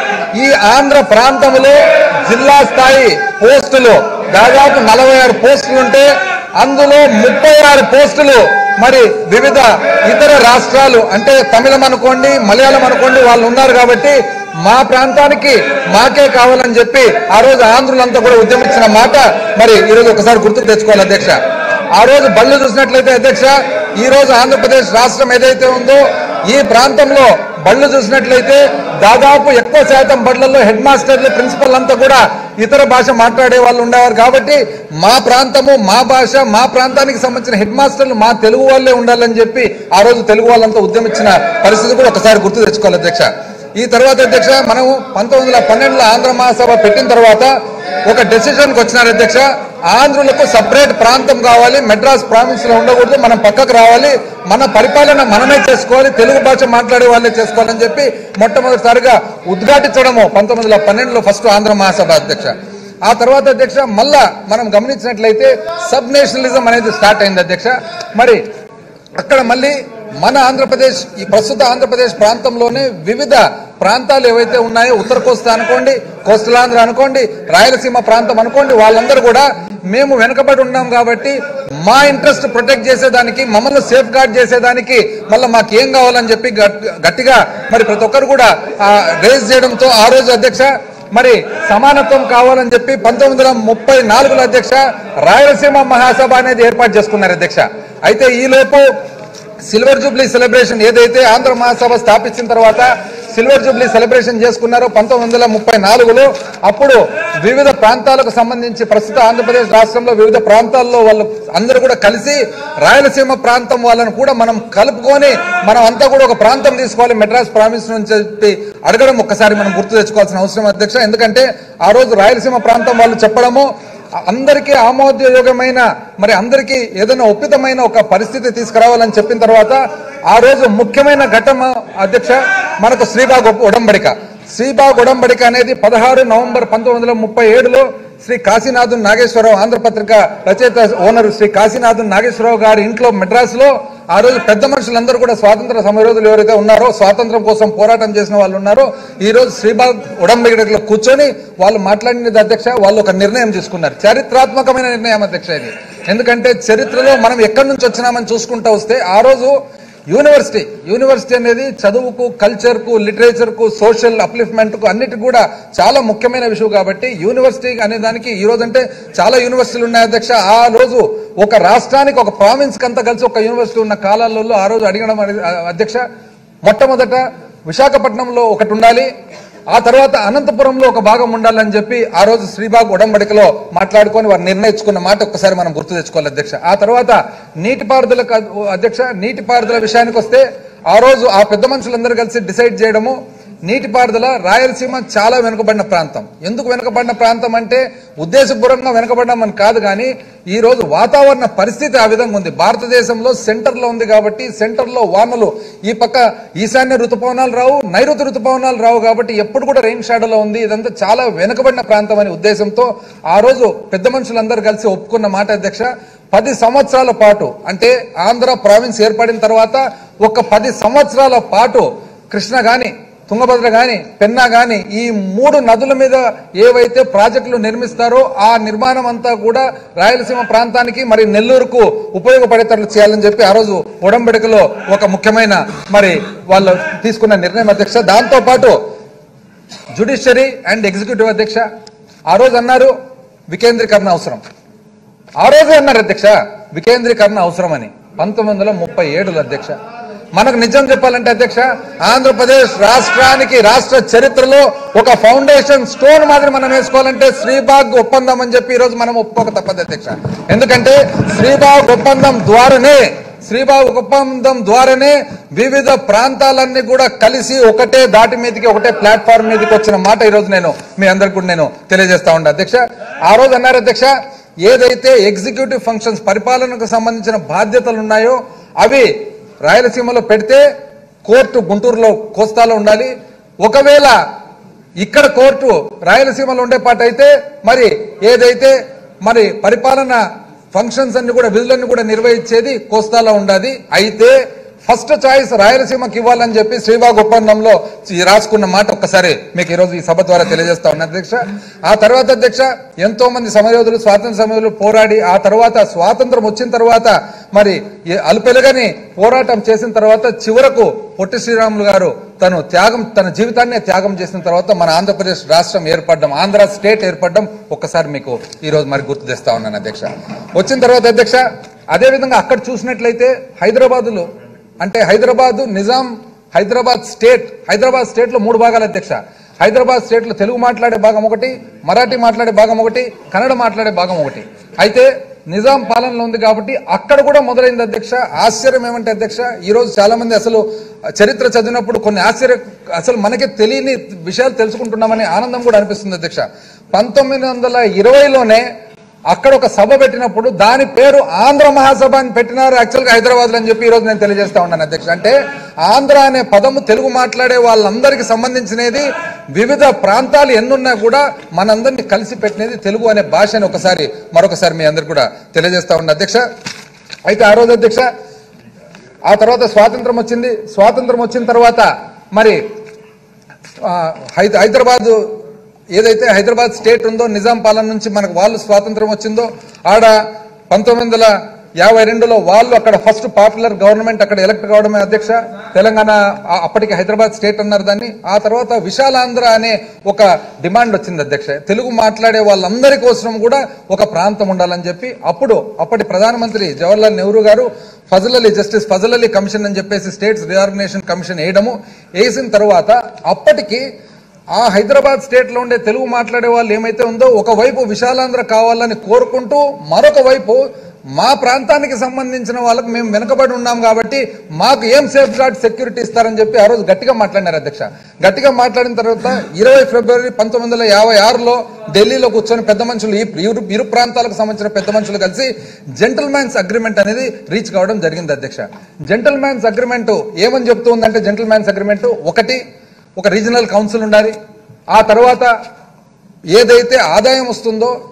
ఈ ఆంధ్ర ప్రాంతంలో జిల్లా స్థాయి పోస్టులు దాదాపు నలభై ఆరు పోస్టులు ఉంటే అందులో ముప్పై ఆరు పోస్టులు మరి వివిధ ఇతర రాష్ట్రాలు అంటే తమిళం అనుకోండి మలయాళం అనుకోండి వాళ్ళు ఉన్నారు కాబట్టి మా ప్రాంతానికి మాకే కావాలని చెప్పి ఆ రోజు ఆంధ్రులంతా కూడా ఉద్యమించిన మాట మరి ఈరోజు ఒకసారి గుర్తుకు తెచ్చుకోవాలి అధ్యక్ష ఆ రోజు బళ్ళు చూసినట్లయితే అధ్యక్ష ఈ రోజు ఆంధ్రప్రదేశ్ రాష్ట్రం ఏదైతే ఉందో ఈ ప్రాంతంలో బళ్ళు చూసినట్లయితే దాదాపు ఎక్కువ శాతం బళ్ళల్లో హెడ్ మాస్టర్లు ప్రిన్సిపల్ అంతా కూడా ఇతర భాష మాట్లాడే వాళ్ళు ఉండేవారు కాబట్టి మా ప్రాంతము మా భాష మా ప్రాంతానికి సంబంధించిన హెడ్ మాస్టర్లు మా తెలుగు వాళ్ళే ఉండాలని చెప్పి ఆ రోజు తెలుగు వాళ్ళంతా ఉద్యమించిన పరిస్థితి కూడా ఒకసారి గుర్తు తెచ్చుకోవాలి అధ్యక్ష ఈ తర్వాత అధ్యక్ష మనం పంతొమ్మిది వందల పన్నెండులో ఆంధ్ర మహాసభ పెట్టిన తర్వాత ఒక డెసిషన్కి వచ్చినారు అధ్యక్ష ఆంధ్రులకు సపరేట్ ప్రాంతం కావాలి మెడ్రాస్ ప్రావిన్స్ లో ఉండకూడదు మనం పక్కకు రావాలి మన పరిపాలన మనమే చేసుకోవాలి తెలుగు భాష మాట్లాడే వాళ్ళే చేసుకోవాలని చెప్పి మొట్టమొదటిసారిగా ఉద్ఘాటించడము పంతొమ్మిది వందల పన్నెండులో ఫస్ట్ ఆంధ్ర మహాసభ అధ్యక్ష ఆ తర్వాత అధ్యక్ష మళ్ళా మనం గమనించినట్లయితే సబ్ నేషనలిజం అనేది స్టార్ట్ అయింది అధ్యక్ష మరి అక్కడ మళ్ళీ మన ఆంధ్రప్రదేశ్ ఈ ప్రస్తుత ఆంధ్రప్రదేశ్ ప్రాంతంలోనే వివిధ ప్రాంతాలు ఏవైతే ఉన్నాయో ఉత్తర కోస్తా అనుకోండి కోస్తలాంధ్ర అనుకోండి రాయలసీమ ప్రాంతం అనుకోండి వాళ్ళందరూ కూడా మేము వెనుకబడి ఉన్నాం కాబట్టి మా ఇంట్రెస్ట్ ప్రొటెక్ట్ చేసేదానికి మమ్మల్ని సేఫ్ గార్డ్ చేసేదానికి మళ్ళీ మాకు ఏం కావాలని చెప్పి గట్- గట్టిగా మరి ప్రతి ఒక్కరు కూడా రేజ్ చేయడంతో ఆ రోజు అధ్యక్ష మరి సమానత్వం కావాలని చెప్పి పంతొమ్మిది వందల ముప్పై నాలుగులో అధ్యక్ష రాయలసీమ మహాసభ అనేది ఏర్పాటు చేసుకున్నారు అధ్యక్ష అయితే ఈ లోపు సిల్వర్ జూబ్లీ సెలబ్రేషన్ ఏదైతే ఆంధ్ర మహాసభ స్థాపించిన తర్వాత సిల్వర్ జూబ్లీ సెలబ్రేషన్ చేసుకున్నారో పంతొమ్మిది వందల ముప్పై నాలుగులో అప్పుడు వివిధ ప్రాంతాలకు సంబంధించి ప్రస్తుత ఆంధ్రప్రదేశ్ రాష్ట్రంలో వివిధ ప్రాంతాల్లో వాళ్ళు అందరూ కూడా కలిసి రాయలసీమ ప్రాంతం వాళ్ళని కూడా మనం కలుపుకొని మనం అంతా కూడా ఒక ప్రాంతం తీసుకోవాలి మెడ్రాస్ ప్రావిన్స్ నుంచి చెప్పి అడగడం ఒక్కసారి మనం గుర్తు తెచ్చుకోవాల్సిన అవసరం అధ్యక్ష ఎందుకంటే ఆ రోజు రాయలసీమ ప్రాంతం వాళ్ళు చెప్పడము అందరికీ ఆమోదయోగ్యమైన మరి అందరికీ ఏదైనా ఒప్పితమైన ఒక పరిస్థితి తీసుకురావాలని చెప్పిన తర్వాత ఆ రోజు ముఖ్యమైన ఘట్టం అధ్యక్ష మనకు శ్రీబాగ్ ఒప్ప- ఉడంబడిక శ్రీబాగ్ ఉడంబడిక అనేది పదహారు నవంబర్ పంతొమ్మిది వందల ముప్పై ఏడులో శ్రీ కాశీనాథన్ నాగేశ్వరరావు ఆంధ్రపత్రిక రచయిత ఓనర్ శ్రీ కాశీనాథన్ నాగేశ్వరరావు గారి ఇంట్లో మెడ్రాస్ లో ఆ రోజు పెద్ద మనుషులందరూ కూడా స్వాతంత్ర సమరయోధులు ఎవరైతే ఉన్నారో స్వాతంత్రం కోసం పోరాటం చేసిన వాళ్ళు ఉన్నారో ఈ రోజు శ్రీబాగ్ ఉడంబడిలో కూర్చొని వాళ్ళు మాట్లాడినది అధ్యక్ష వాళ్ళు ఒక నిర్ణయం తీసుకున్నారు చారిత్రాత్మకమైన నిర్ణయం అధ్యక్ష ఇది ఎందుకంటే చరిత్రలో మనం ఎక్కడి నుంచి వచ్చినామని చూసుకుంటా వస్తే ఆ రోజు యూనివర్సిటీ యూనివర్సిటీ అనేది చదువుకు కల్చర్ కు లిటరేచర్ కు సోషల్ అప్లిఫ్మెంట్ కు అన్నిటికి కూడా చాలా ముఖ్యమైన విషయం కాబట్టి యూనివర్సిటీ అనే దానికి ఈ రోజు అంటే చాలా యూనివర్సిటీలు ఉన్నాయి అధ్యక్ష ఆ రోజు ఒక రాష్ట్రానికి ఒక ప్రావిన్స్ కంతా కలిసి ఒక యూనివర్సిటీ ఉన్న కాలాలలో ఆ రోజు అడిగడం అనేది- ఆ, అధ్యక్ష మొట్టమొదట విశాఖపట్నంలో ఒకటి ఉండాలి ఆ తర్వాత అనంతపురంలో ఒక భాగం ఉండాలని చెప్పి ఆ రోజు శ్రీబాగ్ ఉడంబడికలో మాట్లాడుకొని వారు నిర్ణయించుకున్న మాట ఒక్కసారి మనం గుర్తు తెచ్చుకోవాలి అధ్యక్ష ఆ తర్వాత నీటిపారుదల క- అధ్యక్ష నీటిపారుదల విషయానికి వస్తే ఆ రోజు ఆ పెద్ద మనుషులందరూ కలిసి డిసైడ్ చేయడము నీటిపారుదల రాయలసీమ చాలా వెనుకబడిన ప్రాంతం ఎందుకు వెనుకబడిన ప్రాంతం అంటే ఉద్దేశపూర్వకంగా వెనుకబడ్డామని కాదు కానీ ఈ రోజు వాతావరణ పరిస్థితి ఆ విధంగా ఉంది భారతదేశంలో సెంటర్ లో ఉంది కాబట్టి సెంటర్ లో వానలు ఈ పక్క ఈశాన్య ఋతుపవనాలు రావు నైరుతి ఋతుపవనాలు రావు కాబట్టి ఎప్పుడు కూడా రెయిన్ షాడోలో ఉంది ఇదంతా చాలా వెనుకబడిన ప్రాంతం అనే ఉద్దేశంతో ఆ రోజు పెద్ద మనుషులందరూ కలిసి ఒప్పుకున్న మాట అధ్యక్ష పది సంవత్సరాల పాటు అంటే ఆంధ్ర ప్రావిన్స్ ఏర్పడిన తర్వాత ఒక పది సంవత్సరాల పాటు కృష్ణ గాని తుంగభద్ర గాని పెన్నా గాని ఈ మూడు నదుల మీద ఏవైతే ప్రాజెక్టులు నిర్మిస్తారో ఆ నిర్మాణం అంతా కూడా రాయలసీమ ప్రాంతానికి మరి నెల్లూరుకు ఉపయోగపడేటట్లు చేయాలని చెప్పి ఆ రోజు ఉడంబడికలో ఒక ముఖ్యమైన మరి వాళ్ళు తీసుకున్న నిర్ణయం అధ్యక్ష దాంతో పాటు జుడిషియరీ అండ్ ఎగ్జిక్యూటివ్ అధ్యక్ష ఆ రోజు అన్నారు వికేంద్రీకరణ అవసరం ఆ రోజే అన్నారు అధ్యక్ష వికేంద్రీకరణ అవసరమని పంతొమ్మిది వందల ముప్పై ఏడులో అధ్యక్ష మనకు నిజం చెప్పాలంటే అధ్యక్ష ఆంధ్రప్రదేశ్ రాష్ట్రానికి రాష్ట్ర చరిత్రలో ఒక ఫౌండేషన్ స్టోన్ మాదిరి మనం వేసుకోవాలంటే శ్రీబాగ్ ఒప్పందం అని చెప్పి ఈ రోజు మనం ఒప్పుకోక తప్పదు అధ్యక్ష ఎందుకంటే శ్రీబాగ్ ఒప్పందం ద్వారానే శ్రీబాబు ఒప్పందం ద్వారానే వివిధ ప్రాంతాలన్నీ కూడా కలిసి ఒకటే దాటి మీదకి ఒకటే ప్లాట్ఫామ్ మీదకి వచ్చిన మాట ఈ రోజు నేను మీ అందరికి కూడా నేను తెలియజేస్తా ఉండే అధ్యక్ష ఆ రోజు అన్నారు అధ్యక్ష ఏదైతే ఎగ్జిక్యూటివ్ ఫంక్షన్స్ పరిపాలనకు సంబంధించిన బాధ్యతలు ఉన్నాయో అవి రాయలసీమలో పెడితే కోర్టు గుంటూరులో కోస్తాలో ఉండాలి ఒకవేళ ఇక్కడ కోర్టు రాయలసీమలో ఉండే పాట అయితే మరి ఏదైతే మరి పరిపాలన ఫంక్షన్స్ అన్ని కూడా విధులన్నీ కూడా నిర్వహించేది కోస్తాలో ఉండాలి అయితే ఫస్ట్ చాయిస్ రాయలసీమకి ఇవ్వాలని చెప్పి శ్రీబాగ్ ఒప్పందంలో ఈ రాసుకున్న మాట ఒక్కసారి మీకు ఈరోజు ఈ సభ ద్వారా తెలియజేస్తా ఉన్నా అధ్యక్ష ఆ తర్వాత అధ్యక్ష ఎంతో మంది సమరయోధులు స్వాతంత్ర సమయంలో పోరాడి ఆ తర్వాత స్వాతంత్రం వచ్చిన తర్వాత మరి ఈ అలుపెలుగని పోరాటం చేసిన తర్వాత చివరకు పొట్టి శ్రీరాములు గారు తను త్యాగం తన జీవితాన్నే త్యాగం చేసిన తర్వాత మన ఆంధ్రప్రదేశ్ రాష్ట్రం ఏర్పడడం ఆంధ్ర స్టేట్ ఏర్పడడం ఒక్కసారి మీకు ఈ రోజు మరి గుర్తు తెస్తా ఉన్నాను అధ్యక్ష వచ్చిన తర్వాత అధ్యక్ష అదే విధంగా అక్కడ చూసినట్లయితే హైదరాబాదులో అంటే హైదరాబాద్ నిజాం హైదరాబాద్ స్టేట్ హైదరాబాద్ స్టేట్ లో మూడు భాగాలు అధ్యక్ష హైదరాబాద్ స్టేట్ లో తెలుగు మాట్లాడే భాగం ఒకటి మరాఠీ మాట్లాడే భాగం ఒకటి కన్నడ మాట్లాడే భాగం ఒకటి అయితే నిజాం పాలనలో ఉంది కాబట్టి అక్కడ కూడా మొదలైంది అధ్యక్ష ఆశ్చర్యం ఏమంటే అధ్యక్ష ఈ రోజు చాలా మంది అసలు చరిత్ర చదివినప్పుడు కొన్ని ఆశ్చర్య అసలు మనకే తెలియని విషయాలు తెలుసుకుంటున్నామని ఆనందం కూడా అనిపిస్తుంది అధ్యక్ష పంతొమ్మిది వందల ఇరవైలోనే అక్కడ ఒక సభ పెట్టినప్పుడు దాని పేరు ఆంధ్ర మహాసభ అని పెట్టినారు యాక్చువల్ గా హైదరాబాద్ అని చెప్పి ఈ రోజు నేను తెలియజేస్తా ఉన్నాను అధ్యక్ష అంటే ఆంధ్ర అనే పదము తెలుగు మాట్లాడే వాళ్ళందరికీ సంబంధించినది వివిధ ప్రాంతాలు ఎన్నున్నా కూడా మనందరినీ కలిసి పెట్టినది తెలుగు అనే భాషని ఒకసారి మరొకసారి మీ అందరు కూడా తెలియజేస్తా ఉన్నా అధ్యక్ష అయితే ఆ రోజు అధ్యక్ష ఆ తర్వాత స్వాతంత్రం వచ్చింది స్వాతంత్రం వచ్చిన తర్వాత మరి ఆ, హై- హైదరాబాద్ ఏదైతే హైదరాబాద్ స్టేట్ ఉందో నిజాం పాలన నుంచి మనకు వాళ్ళు స్వాతంత్రం వచ్చిందో ఆడ పంతొమ్మిది వందల యాభై రెండులో వాళ్ళు అక్కడ ఫస్ట్ పాపులర్ గవర్నమెంట్ అక్కడ ఎలక్ట్ కావడమే అధ్యక్ష తెలంగాణ ఆ- అప్పటికి హైదరాబాద్ స్టేట్ అన్నారు దాన్ని ఆ తర్వాత విశాలాంధ్ర అనే ఒక డిమాండ్ వచ్చింది అధ్యక్ష తెలుగు మాట్లాడే వాళ్ళందరి కోసం కూడా ఒక ప్రాంతం ఉండాలని చెప్పి అప్పుడు అప్పటి ప్రధానమంత్రి జవహర్లాల్ నెహ్రూ గారు ఫజల్ అలీ జస్టిస్ ఫజల్ అలీ కమిషన్ అని చెప్పేసి స్టేట్స్ రిఆర్గనైజేషన్ కమిషన్ వేయడము వేసిన తర్వాత అప్పటికి ఆ హైదరాబాద్ స్టేట్ లో ఉండే తెలుగు మాట్లాడే వాళ్ళు ఏమైతే ఉందో ఒకవైపు విశాలాంధ్ర కావాలని కోరుకుంటూ మరొక వైపు మా ప్రాంతానికి సంబంధించిన వాళ్ళకు మేము వెనుకబడి ఉన్నాం కాబట్టి మాకు ఏం సేఫ్ గార్డ్ సెక్యూరిటీ ఇస్తారని చెప్పి ఆ రోజు గట్టిగా మాట్లాడినారు అధ్యక్ష గట్టిగా మాట్లాడిన తర్వాత ఇరవై ఫిబ్రవరి పంతొమ్మిది వందల యాభై ఆరులో ఢిల్లీలో కూర్చొని పెద్ద మనుషులు ఈ ఇరు ఇరు ప్రాంతాలకు సంబంధించిన పెద్ద మనుషులు కలిసి జెంటల్ మ్యాన్స్ అగ్రిమెంట్ అనేది రీచ్ కావడం జరిగింది అధ్యక్ష జెంటల్ మ్యాన్స్ అగ్రిమెంట్ ఏమని చెప్తూ ఉందంటే జెంటల్ మ్యాన్స్ అగ్రిమెంట్ ఒకటి ఒక రీజనల్ కౌన్సిల్ ఉండాలి ఆ తర్వాత ఏదైతే ఆదాయం వస్తుందో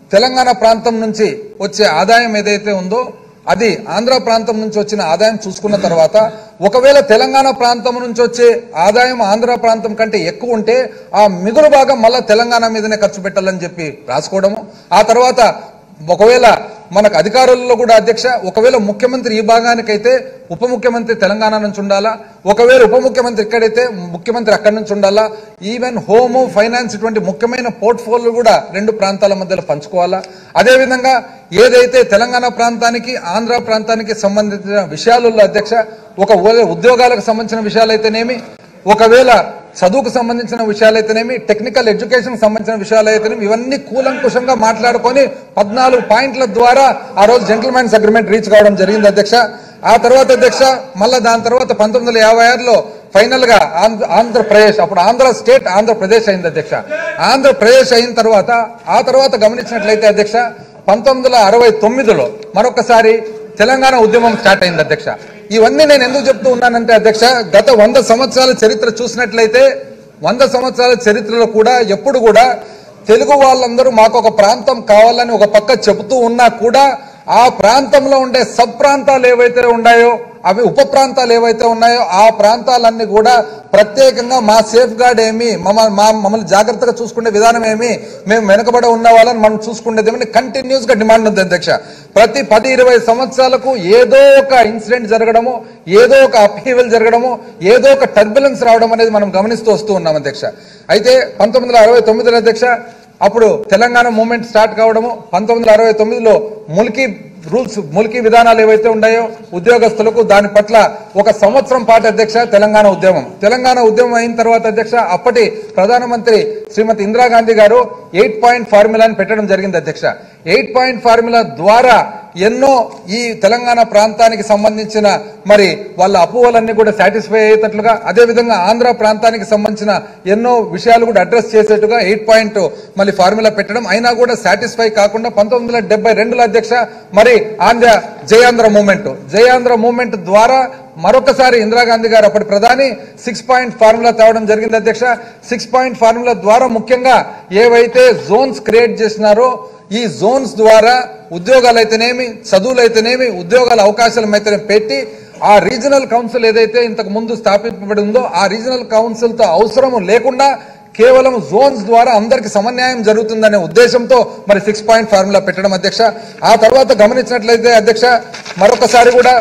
తెలంగాణ ప్రాంతం నుంచి వచ్చే ఆదాయం ఏదైతే ఉందో అది ఆంధ్ర ప్రాంతం నుంచి వచ్చిన ఆదాయం చూసుకున్న తర్వాత ఒకవేళ తెలంగాణ ప్రాంతం నుంచి వచ్చే ఆదాయం ఆంధ్ర ప్రాంతం కంటే ఎక్కువ ఉంటే ఆ మిగులు భాగం మళ్ళా తెలంగాణ మీదనే ఖర్చు పెట్టాలని చెప్పి రాసుకోవడము ఆ తర్వాత ఒకవేళ మనకు అధికారుల్లో కూడా అధ్యక్ష ఒకవేళ ముఖ్యమంత్రి ఈ భాగానికైతే ఉప ముఖ్యమంత్రి తెలంగాణ నుంచి ఉండాలా ఒకవేళ ఉప ముఖ్యమంత్రి ఇక్కడైతే ముఖ్యమంత్రి అక్కడి నుంచి ఉండాలా ఈవెన్ హోము ఫైనాన్స్ ఇటువంటి ముఖ్యమైన పోర్ట్ఫోలియో కూడా రెండు ప్రాంతాల మధ్యలో పంచుకోవాలా అదేవిధంగా ఏదైతే తెలంగాణ ప్రాంతానికి ఆంధ్ర ప్రాంతానికి సంబంధించిన విషయాలలో అధ్యక్ష ఒక ఉద్యోగాలకు సంబంధించిన విషయాలైతేనేమి ఒకవేళ చదువుకు సంబంధించిన విషయాలైతేనేమి టెక్నికల్ ఎడ్యుకేషన్ సంబంధించిన విషయాలైతేనేమి ఇవన్నీ కూలంకుషంగా మాట్లాడుకొని పద్నాలుగు పాయింట్ల ద్వారా ఆ రోజు జెంటిల్మెన్స్ అగ్రిమెంట్ రీచ్ కావడం జరిగింది అధ్యక్ష ఆ తర్వాత అధ్యక్ష మళ్ళా దాని తర్వాత పంతొమ్మిది వందల యాభై ఆరులో ఫైనల్ గా ఆంధ్ర ఆంధ్రప్రదేశ్ అప్పుడు ఆంధ్ర స్టేట్ ఆంధ్రప్రదేశ్ అయింది అధ్యక్ష ఆంధ్రప్రదేశ్ అయిన తర్వాత ఆ తర్వాత గమనించినట్లయితే అధ్యక్ష పంతొమ్మిది వందల అరవై తొమ్మిదిలో మరొకసారి తెలంగాణ ఉద్యమం స్టార్ట్ అయింది అధ్యక్ష ఇవన్నీ నేను ఎందుకు చెప్తూ ఉన్నానంటే అధ్యక్ష గత వంద సంవత్సరాల చరిత్ర చూసినట్లయితే వంద సంవత్సరాల చరిత్రలో కూడా ఎప్పుడు కూడా తెలుగు వాళ్ళందరూ మాకు ఒక ప్రాంతం కావాలని ఒక పక్క చెబుతూ ఉన్నా కూడా ఆ ప్రాంతంలో ఉండే సబ్ ప్రాంతాలు ఏవైతే ఉన్నాయో అవి ఉప ప్రాంతాలు ఏవైతే ఉన్నాయో ఆ ప్రాంతాలన్నీ కూడా ప్రత్యేకంగా మా సేఫ్ గార్డ్ ఏమి మమ్మ మా మమ్మల్ని జాగ్రత్తగా చూసుకునే విధానం ఏమి మేము వెనుకబడి ఉన్న వాళ్ళని మనం చూసుకునేది ఏమని కంటిన్యూస్ గా డిమాండ్ ఉంది అధ్యక్ష ప్రతి పది ఇరవై సంవత్సరాలకు ఏదో ఒక ఇన్సిడెంట్ జరగడము ఏదో ఒక అప్హీవల్ జరగడము ఏదో ఒక టర్బులెన్స్ రావడం అనేది మనం గమనిస్తూ వస్తూ ఉన్నాం అధ్యక్ష అయితే పంతొమ్మిది వందల అరవై తొమ్మిదిలో అధ్యక్ష అప్పుడు తెలంగాణ మూమెంట్ స్టార్ట్ కావడము పంతొమ్మిది వందల అరవై తొమ్మిదిలో ములికి రూల్స్ ములికి విధానాలు ఏవైతే ఉన్నాయో ఉద్యోగస్తులకు దాని పట్ల ఒక సంవత్సరం పాటు అధ్యక్ష తెలంగాణ ఉద్యమం తెలంగాణ ఉద్యమం అయిన తర్వాత అధ్యక్ష అప్పటి ప్రధానమంత్రి శ్రీమతి ఇందిరాగాంధీ గారు ఎయిట్ పాయింట్ ఫార్ములాని పెట్టడం జరిగింది అధ్యక్ష ఎయిట్ పాయింట్ ఫార్ములా ద్వారా ఎన్నో ఈ తెలంగాణ ప్రాంతానికి సంబంధించిన మరి వాళ్ళ అపోహలన్నీ కూడా సాటిస్ఫై అయ్యేటట్లుగా అదేవిధంగా ఆంధ్ర ప్రాంతానికి సంబంధించిన ఎన్నో విషయాలు కూడా అడ్రస్ చేసేట్టుగా ఎయిట్ పాయింట్ మళ్ళీ ఫార్ములా పెట్టడం అయినా కూడా సాటిస్ఫై కాకుండా పంతొమ్మిది వందల డెబ్బై రెండులో అధ్యక్ష మరి ఆంధ్ర జయాంధ్ర మూమెంట్ జయాంధ్ర మూమెంట్ ద్వారా మరొకసారి ఇందిరాగాంధీ గారు అప్పటి ప్రధాని సిక్స్ పాయింట్ ఫార్ములా తేవడం జరిగింది అధ్యక్ష సిక్స్ పాయింట్ ఫార్ములా ద్వారా ముఖ్యంగా ఏవైతే జోన్స్ క్రియేట్ చేసినారో ఈ జోన్స్ ద్వారా ఉద్యోగాలు అయితేనేమి చదువులు అయితేనేమి ఉద్యోగాల అవకాశాలు అయితే పెట్టి ఆ రీజనల్ కౌన్సిల్ ఏదైతే ఇంతకు ముందు స్థాపించబడి ఉందో ఆ రీజనల్ కౌన్సిల్ తో అవసరం లేకుండా కేవలం జోన్స్ ద్వారా అందరికి సమన్యాయం జరుగుతుందనే ఉద్దేశంతో మరి సిక్స్ పాయింట్ ఫార్ములా పెట్టడం అధ్యక్ష ఆ తర్వాత గమనించినట్లయితే అధ్యక్ష మరొకసారి కూడా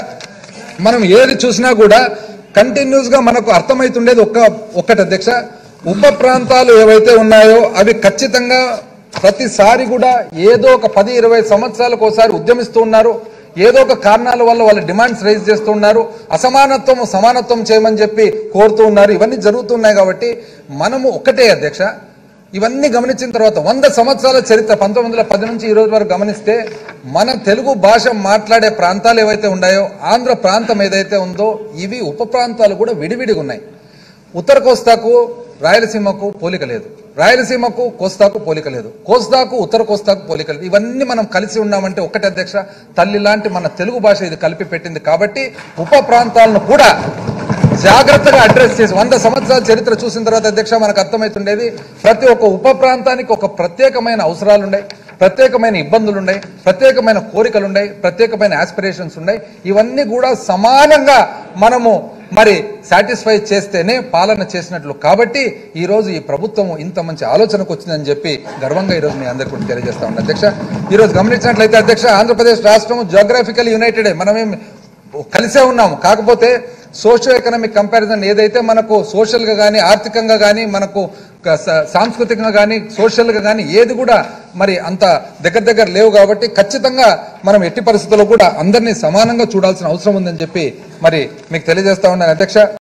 మనం ఏది చూసినా కూడా కంటిన్యూస్ గా మనకు అర్థమైతుండేది ఒక్క ఒక్కటి అధ్యక్ష ఉప ప్రాంతాలు ఏవైతే ఉన్నాయో అవి ఖచ్చితంగా ప్రతిసారి కూడా ఏదో ఒక పది ఇరవై సంవత్సరాలకు ఒకసారి ఉద్యమిస్తూ ఉన్నారు ఏదో ఒక కారణాల వల్ల వాళ్ళ డిమాండ్స్ రైజ్ చేస్తూ ఉన్నారు అసమానత్వం సమానత్వం చేయమని చెప్పి కోరుతూ ఉన్నారు ఇవన్నీ జరుగుతున్నాయి కాబట్టి మనము ఒకటే అధ్యక్ష ఇవన్నీ గమనించిన తర్వాత వంద సంవత్సరాల చరిత్ర పంతొమ్మిది వందల పది నుంచి ఈ రోజు వరకు గమనిస్తే మన తెలుగు భాష మాట్లాడే ప్రాంతాలు ఏవైతే ఉన్నాయో ఆంధ్ర ప్రాంతం ఏదైతే ఉందో ఇవి ఉప ప్రాంతాలు కూడా విడివిడిగా ఉన్నాయి ఉత్తర కోస్తాకు రాయలసీమకు పోలిక లేదు రాయలసీమకు కోస్తాకు పోలిక లేదు కోస్తాకు ఉత్తర కోస్తాకు పోలిక లేదు ఇవన్నీ మనం కలిసి ఉన్నామంటే ఒక్కటి అధ్యక్ష తల్లి లాంటి మన తెలుగు భాష ఇది కలిపి పెట్టింది కాబట్టి ఉప ప్రాంతాలను కూడా జాగ్రత్తగా అడ్రస్ చేసి వంద సంవత్సరాల చరిత్ర చూసిన తర్వాత అధ్యక్ష మనకు అర్థమవుతుండేది ప్రతి ఒక్క ఉప ప్రాంతానికి ఒక ప్రత్యేకమైన అవసరాలు ఉన్నాయి ప్రత్యేకమైన ఇబ్బందులు ఉన్నాయి ప్రత్యేకమైన కోరికలు ఉన్నాయి ప్రత్యేకమైన ఆస్పిరేషన్స్ ఉన్నాయి ఇవన్నీ కూడా సమానంగా మనము మరి సాటిస్ఫై చేస్తేనే పాలన చేసినట్లు కాబట్టి ఈ రోజు ఈ ప్రభుత్వం ఇంత మంచి ఆలోచనకు వచ్చిందని చెప్పి గర్వంగా ఈ రోజు మీ అందరికీ కూడా తెలియజేస్తా ఉన్నాను అధ్యక్ష ఈ రోజు గమనించినట్లయితే అధ్యక్ష ఆంధ్రప్రదేశ్ రాష్ట్రం జోగ్రాఫికల్ యునైటెడ్ మనమేం కలిసే ఉన్నాము కాకపోతే సోషియో ఎకనామిక్ కంపారిజన్ ఏదైతే మనకు సోషల్ గా కానీ ఆర్థికంగా కానీ మనకు క- స- సాంస్కృతికంగా కానీ సోషల్ గా కానీ ఏది కూడా మరి అంత దగ్గర దగ్గర లేవు కాబట్టి ఖచ్చితంగా మనం ఎట్టి పరిస్థితుల్లో కూడా అందరినీ సమానంగా చూడాల్సిన అవసరం ఉందని చెప్పి మరి మీకు తెలియజేస్తా ఉన్నాను అధ్యక్ష